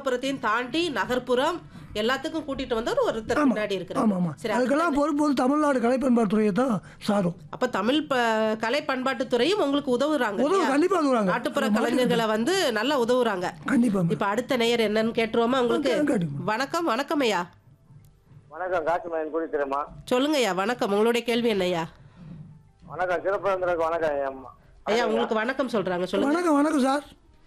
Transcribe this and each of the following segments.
கிராமப்புறத்தையும் தாண்டி நகர்ப்புறம் எல்லாத்துக்கும் கூட்டிட்டு வந்தவர் ஒருத்தர் பின்னாடி ஆமாம் இருக்கிறார் ஆமாம் சரி அதுக்கெல்லாம் பொறுப்பு வந்து தமிழ்நாடு கலை பண்பாட்டுத்துறையை தான் சாரும் அப்ப தமிழ் ப- கலை பண்பாட்டுத்துறையும் உங்களுக்கு உதவுறாங்க உதவு இல்லையா? கண்டிப்பாக உதவுறாங்க நாட்டுப்புற கலைஞர்களை வந்து நல்லா உதவுறாங்க கண்டிப்பாக இப்ப அடுத்த நேயர் என்னன்னு கேட்டுருவோமா உங்களுக்கு கேட்டுங்க. வணக்கம் வணக்கம் ஐயா வணக்கம் காசிமயன் குடிக்கிறேம்மா சொல்லுங்க ஐயா வணக்கம் உங்களுடைய கேள்வி என்ன ஐயா வணக்கம் சிறப்பேந்திரக்கு வணக்கம் ஐயா அம்மா ஐயா உங்களுக்கு வணக்கம் சொல்றாங்க சொல்லுங்க வணக்கம் வணக்கம் சார்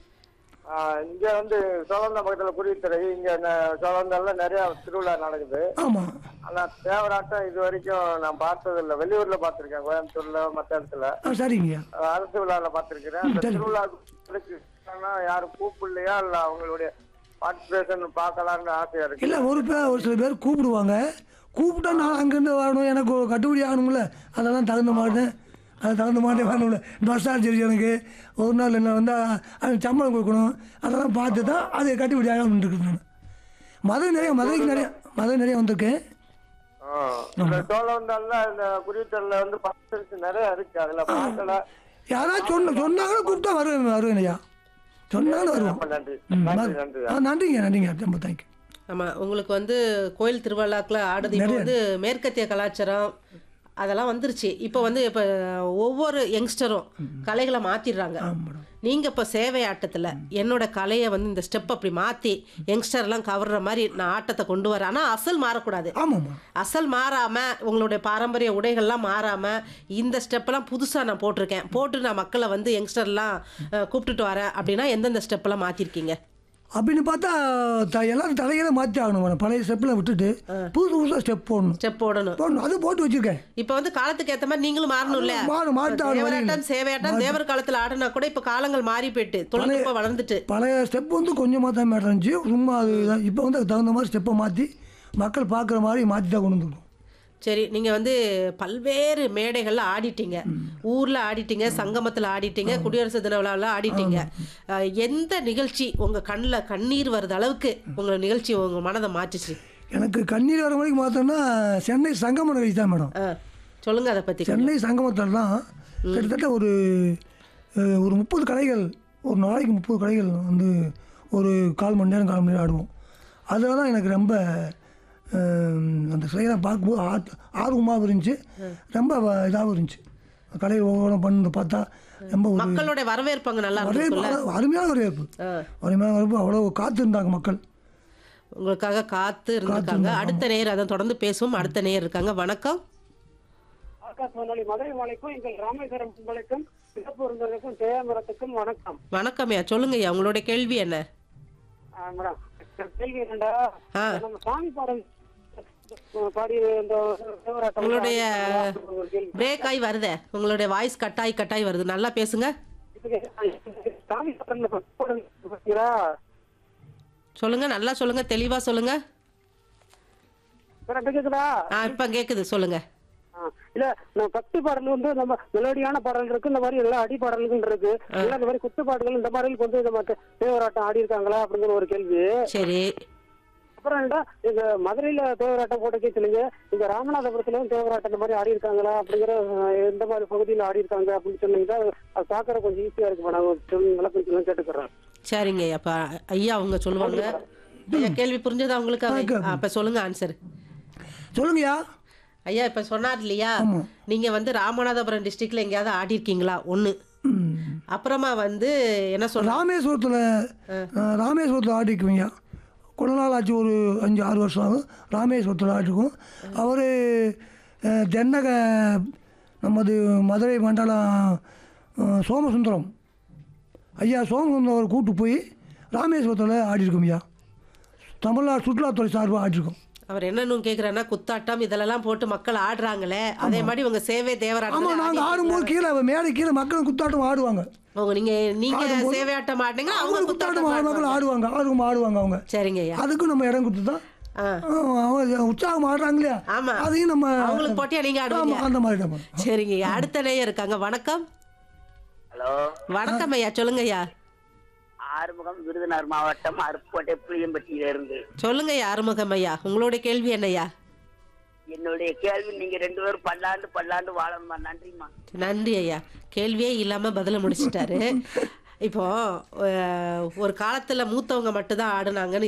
ஆஹ் இங்க வந்து சோழந்த பக்கத்துல குடித்துறை இங்க ந- சோழந்தல்ல நிறைய திருவிழா நடக்குது ஆமாம் ஆனா தேவராட்டம் இது வரைக்கும் நான் பார்த்தது இல்ல வெளியூர்ல பார்த்திருக்கேன் கோயம்புத்தூர்ல மத்த இடத்துல ஆ சரிங்க ஆஹ் அரசு விழால பார்த்திருக்கிறேன் அந்த திருவிழாக்கு ஆனா யாரும் கூப்பிடலையா இல்ல அவங்களுடைய பார்ட்டிசிபேஷன் பார்க்கலாம்னு ஆசையா இருக்கு இல்லை ஒரு பேர் ஒரு சில பேர் கூப்பிடுவாங்க கூப்பிட்டா நான் அங்கேருந்து வரணும் எனக்கு ஒரு கட்டுப்படி ஆகணும்ல அதெல்லாம் தகுந்த மாட்டேன் அது தகுந்த மாட்டே வரணும்ல பஸ் சார்ஜ் இருக்கு எனக்கு ஒரு நாள் என்ன வந்தால் அது சம்பளம் கொடுக்கணும் அதெல்லாம் பார்த்து தான் அது கட்டுப்படி ஆகணும்னு இருக்குது நான் மதுரை நிறைய மதுரைக்கு நிறைய மதுரை நிறைய வந்திருக்கேன் ஆஹ் இந்த சோழந்தல்ல இந்த குடித்தல்ல வந்து பார்ட்டிசிபேஷன் நிறைய இருக்கு அதுல பார்க்கல யாராவது சொன்ன சொன்னாங்கன்னா கூப்பிட்டா வருவேன் வருவேன் ஐயா சொன்னாலும் வருவோம் ரொம்ப நன்றி ம், நன்றி நன்றி ஆ நன்றிங்க நன்றிங்க ரொம்ப தேங்க்யூ ஆமா உங்களுக்கு வந்து கோயில் திருவிழாக்குள்ள ஆடுது இப்போ வந்து மேற்கத்திய கலாச்சாரம் அதெல்லாம் வந்துருச்சு இப்போ வந்து இப்போ ஒவ்வொரு யங்ஸ்டரும் கலைகளை மாத்திடுறாங்க நீங்க இப்போ சேவை ஆட்டத்துல என்னோட கலையை வந்து இந்த ஸ்டெப் அப்படி மாத்தி யங்ஸ்டர் எல்லாம் கவர்ற மாதிரி நான் ஆட்டத்தை கொண்டு வரேன் ஆனா அசல் மாறக்கூடாது ஆமாம்மா அசல் மாறாம உங்களுடைய பாரம்பரிய உடைகள்லாம் மாறாம இந்த ஸ்டெப்பெல்லாம் புதுசா நான் போட்டிருக்கேன் போட்டு நான் மக்களை வந்து யங்ஸ்டர்லாம் அஹ், கூப்பிட்டுட்டு வரேன் அப்படின்னா எந்தெந்த ஸ்டெப்பெல்லாம் மாத்திருக்கீங்க அப்படின்னு பார்த்தா த எல்லாரும் தலையில மாற்றி ஆகணும் மேடம் பழைய ஸ்டெப்பில் விட்டுட்டு புதுசு புதுசாக ஸ்டெப் போடணும் ஸ்டெப் போடணும் போடணும் அது போட்டு வச்சிருக்கேன் இப்ப வந்து காலத்துக்கு ஏத்த மாதிரி நீங்களும் மாறணும்ல மாறணும், மாறிட்டு ஆகணும், வழி இல்லை. தேவராட்டம் சேவையாட்டம் தேவர் காலத்துல ஆடினா கூட இப்ப காலங்கள் மாறி போயிட்டு தொழில்நுட்பம் வளர்ந்துட்டு பழைய ஸ்டெப் வந்து கொஞ்சமாக தான் மேடம் இருந்துச்சு சும்மா அது இதான். இப்போ வந்து அதுக்கு தகுந்த மாதிரி ஸ்டெப்பை மாற்றி மக்கள் பார்க்குற மாதிரி மாற்றி தான் கொண்டு வந்துருக்கோம் சரி நீங்க வந்து பல்வேறு மேடைகள்ல ஆடிட்டீங்க ஊர்ல ஆடிட்டீங்க சங்கமத்துல ஆடிட்டீங்க குடியரசு தின விழாவில் ஆடிட்டீங்க அஹ், எந்த நிகழ்ச்சி உங்க கண்ணுல கண்ணீர் வருது அளவுக்கு உங்க நிகழ்ச்சி உங்க மனதை மாற்றுச்சு எனக்கு கண்ணீர் வர வரைக்கும் பார்த்தோன்னா சென்னை சங்கம நிகழ்ச்சி தான் மேடம் அஹ், சொல்லுங்க அதை பத்தி சென்னை சங்கமத்தில் தான் கிட்டத்தட்ட ஒரு அஹ், ஒரு முப்பது கடைகள் ஒரு நாளைக்கு முப்பது கடைகள் வந்து ஒரு கால் மணி நேரம் கால் மணி நேரம் ஆடுவோம் அதில் தான் எனக்கு ரொம்ப அஹ், அந்த செயலை பார்க்கும்போது ஆத் ஆர்வமாகவும் இருந்துச்சு ரொம்ப இதாகவும் இருந்துச்சு கடையில் ஒவ்வொரு பண்ணு பார்த்தா ரொம்ப ஒரு மக்களோட வரவேற்பு அங்க நல்லா வரவேற்பு இருந்திருக்குல்ல அவ்வளவு அருமையான வரவேற்பு அஹ், அருமையான வரவேற்பு அவ்வளோ காத்திருந்தாங்க மக்கள் உங்களுக்காக காத்து இருந்திருக்காங்க அடுத்த நேர் அதை தொடர்ந்து பேசுவோம் அடுத்த நேர் இருக்காங்க வணக்கம் ஆகாசவாணி மதுரை மாலைக்கும் எங்கள் ராமேஸ்வரம் உங்களுக்கும் சிறப்பு விருந்தினருக்கும் தேவமரத்துக்கும் வணக்கம் வணக்கம்யா சொல்லுங்கய்யா உங்களுடைய கேள்வி என்ன ஆ, மேடம் கேள்வி என்னடா ஆ. நம்ம சாமி பாடல் பாடி இந்த தேவராட்டம் உங்களுடைய ஒரு கேள்வி. பிரேக் ஆகி வருதே உங்களுடைய வாய்ஸ் கட்டாய் கட்டாய் வருது நல்லா பேசுங்க இதுக்கு சாமி பாடல் பாடல் பார்த்தீங்களா சொல்லுங்க நல்லா சொல்லுங்க தெளிவா சொல்லுங்க மேடம் கேக்குதா ஆ இப்ப கேக்குது சொல்லுங்க ஆ, இல்ல நம்ம பக்தி பாடல் வந்து நம்ம மெலோடியான பாடல் இருக்கு இந்த மாதிரி எல்லா அடி பாடல்கள் இருக்கு இல்ல இந்த மாதிரி குத்து பாடல்கள் இந்த மாதிரி வந்து நம்ம தேவராட்டம் ஆடி இருக்காங்களா அப்படிங்கிற ஒரு கேள்வி சரி அப்புறம் என்னடா இந்த மதுரையில தேவராட்டம் போட்ட கேட்கலீங்க இந்த ராமநாதபுரத்துலயும் தேவராட்டம் இந்த மாதிரி ஆடி இருக்காங்களா அப்படிங்கிற அஹ், எந்த மாதிரி பகுதியில ஆடி இருக்காங்க அப்படின்னு சொன்னீங்கன்னா அது பாக்குற கொஞ்சம் ஈஸியா இருக்கு மேடம் விளக்கம் கேட்டுக்கிறேன் சரிங்க அப்ப ஐயா அவங்க சொல்லுவாங்க ஐயா கேள்வி புரிஞ்சதா உங்களுக்கு அவை- ஆ, அப்ப சொல்லுங்க ஆன்சர் சொல்லுங்கய்யா ஐயா இப்ப சொன்னார் இல்லையா ஆமா. நீங்க வந்து ராமநாதபுரம் டிஸ்ட்ரிக்ட்ல எங்கேயாவது ஆடி இருக்கீங்களா ஒண்ணு ம். அப்புறமா வந்து என்ன சொல்ற ராமேஸ்வரத்தில் ராமேஸ்வரத்தில் ஆடிக்குவீங்க கொஞ்ச நாள் ஆச்சு ஒரு அஞ்சு ஆறு வருஷம் ஆகும் ராமேஸ்வரத்தில் ஆடிருக்கோம் அவர் தென்னக நமது மதுரை மண்டலம் அஹ், சோமசுந்தரம் ஐயா சோமசுந்தரம் அவர் கூட்டு போய் ராமேஸ்வரத்தில் ஆடிருக்கோம் ஐயா தமிழ்நாடு சுற்றுலாத்துறை சார்பாக ஆடிருக்கோம் அவர் என்னன்னு கேக்குறாருன்னா குத்தாட்டம் இதெல்லாம் போட்டு மக்கள் ஆடுறாங்களே அதே மாதிரி உங்க சேவை ஆமாம் தேவராட்டம் நாங்கள் ஆடும்போது கீழே மேடை கீழே மக்கள் குத்தாட்டம் ஆடுவாங்க உங்க நீங்க நீங்க சேவையாட்டம் ஆடுனீங்களா அவங்க அவங்க குத்தாட்டம் குத்தாட்டம் ஆடுவாங்க. மக்கள் ஆடுவாங்க ஆடுவோம் ஆடுவாங்க அவங்க சரிங்க ஐயா அதுக்கும் நம்ம இடம் கொடுத்து தான் ஆ. அவங்க உற்சாகம் ஆடுறாங்க இல்லையா ஆமா. அதையும் நம்ம அவங்களுக்கு போட்டியா நீங்க ஆடுவீங்க ஆமா, அந்த மாதிரி தான் சரிங்க ஐயா அடுத்த நேயர் இருக்காங்க வணக்கம் ஹலோ வணக்கம் ஐயா சொல்லுங்க ஐயா ஆறுமுகம் விருதுநகர் மாவட்டம் அருப்புக்கோட்டை புளியம்பட்டியில இருந்து சொல்லுங்க ஐயா ஆறுமுகம் ஐயா உங்களுடைய கேள்வி என்னய்யா என்னுடைய கேள்வி நீங்க ரெண்டு பேரும் பல்லாண்டு பல்லாண்டு வாழணுமா நன்றிம்மா நன்றி ஐயா கேள்வியே இல்லாம பதில முடிச்சிட்டாரு இப்போ அஹ், ஒரு காலத்துல மூத்தவங்க மட்டும்தான் ஆடுனாங்கன்னு